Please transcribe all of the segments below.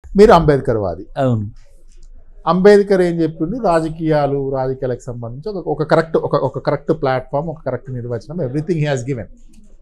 మీరు అంబేద్కర్ వాది అవును అంబేద్కర్ ఏం చెప్పిండు రాజకీయాలు రాజకీయాలకు సంబంధించి ఒక ఒక కరెక్ట్ ఒక ఒక కరెక్ట్ ప్లాట్ఫామ్ ఒక కరెక్ట్ నిర్వచనం ఎవ్రీథింగ్ హీ హాస్ గివెన్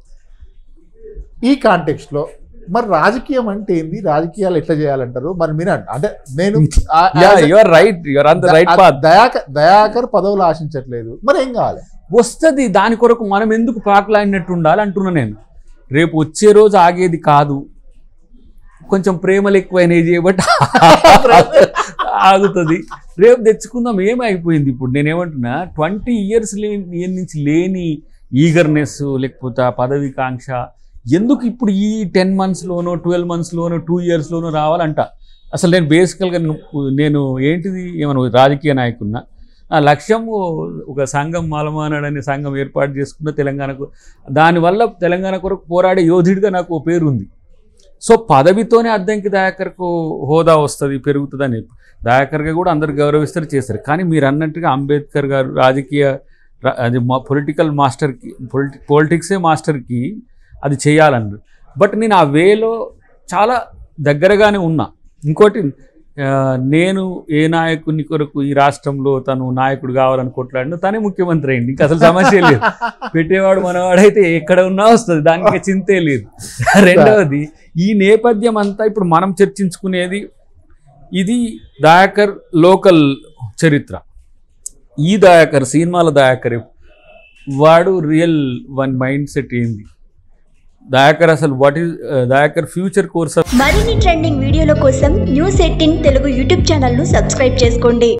ఈ కాంటెక్స్ట్లో మరి రాజకీయం అంటే ఏంది రాజకీయాలు ఎట్లా చేయాలంటారు మరి మీరు అంట- అంటే నేను ఆ- yeah as a- you're right you're on the right the- path Dayakar Dayakar పదవులు ఆశించట్లేదు మరి ఏం కావాలి వస్తుంది దాని కొరకు మనం ఎందుకు పాటలాడినట్టు ఉండాలి అంటున్నా నేను రేపు వచ్చే రోజు ఆగేది కాదు కొంచెం ప్రేమలు ఎక్కువైనవి చేయబట్టి ఆగుతుంది రేపు తెచ్చుకుందాం ఏమైపోయింది ఇప్పుడు నేనేమంటున్నా ట్వంటీ ఇయర్స్ లేని ఇయర్ నుంచి లేని ఈగర్నెస్ లేకపోతే ఆ పదవి కాంక్ష ఎందుకు ఇప్పుడు ఈ టెన్ మంత్స్లోనో ట్వెల్వ్ మంత్స్లోనో టూ ఇయర్స్లోనో రావాలంట అసలు నేను బేసికల్గా నేను ఏంటిది ఏమన్నా రాజకీయ నాయకున్నా నా లక్ష్యం ఒక సంఘం మాలమానాడు అనే సంఘం ఏర్పాటు చేసుకున్న తెలంగాణకు దానివల్ల తెలంగాణ కొరకు పోరాడే యోధుడిగా నాకు ఓ పేరు ఉంది సో పదవితోనే అద్దంకి దయాకర్కు హోదా వస్తుంది పెరుగుతుందని దయాకర్గా కూడా అందరు గౌరవిస్తారు చేస్తారు కానీ మీరు అన్నట్టుగా అంబేద్కర్ గారు రాజకీయ రా- అది మా పొలిటికల్ మాస్టర్కి పొలిటి పొలిటిక్సే మాస్టర్కి అది చేయాలన్నారు బట్ నేను ఆ వేలో చాలా దగ్గరగానే ఉన్నా ఇంకోటి ఆ, నేను ఏ నాయకుని కొరకు ఈ రాష్ట్రంలో తను నాయకుడు కావాలని కొట్లాడినా తనే ముఖ్యమంత్రి అయింది ఇంకా అసలు సమస్య లేదు పెట్టేవాడు మనవాడైతే ఎక్కడ ఉన్నా వస్తుంది దానికి చింతే లేదు రెండవది ఈ నేపథ్యం అంతా ఇప్పుడు మనం చర్చించుకునేది ఇది దయాకర్ లోకల్ చరిత్ర ఈ దయాకర్ సినిమాల దయాకర్ వాడు రియల్ వన్ మైండ్ సెట్ ఏంది దయాకర్ అసలు what is Dayakar future course మరిన్ని ట్రెండింగ్ వీడియోల కోసం న్యూస్ ఎయిటీన్ తెలుగు యూట్యూబ్ ఛానల్ను సబ్స్క్రైబ్ చేసుకోండి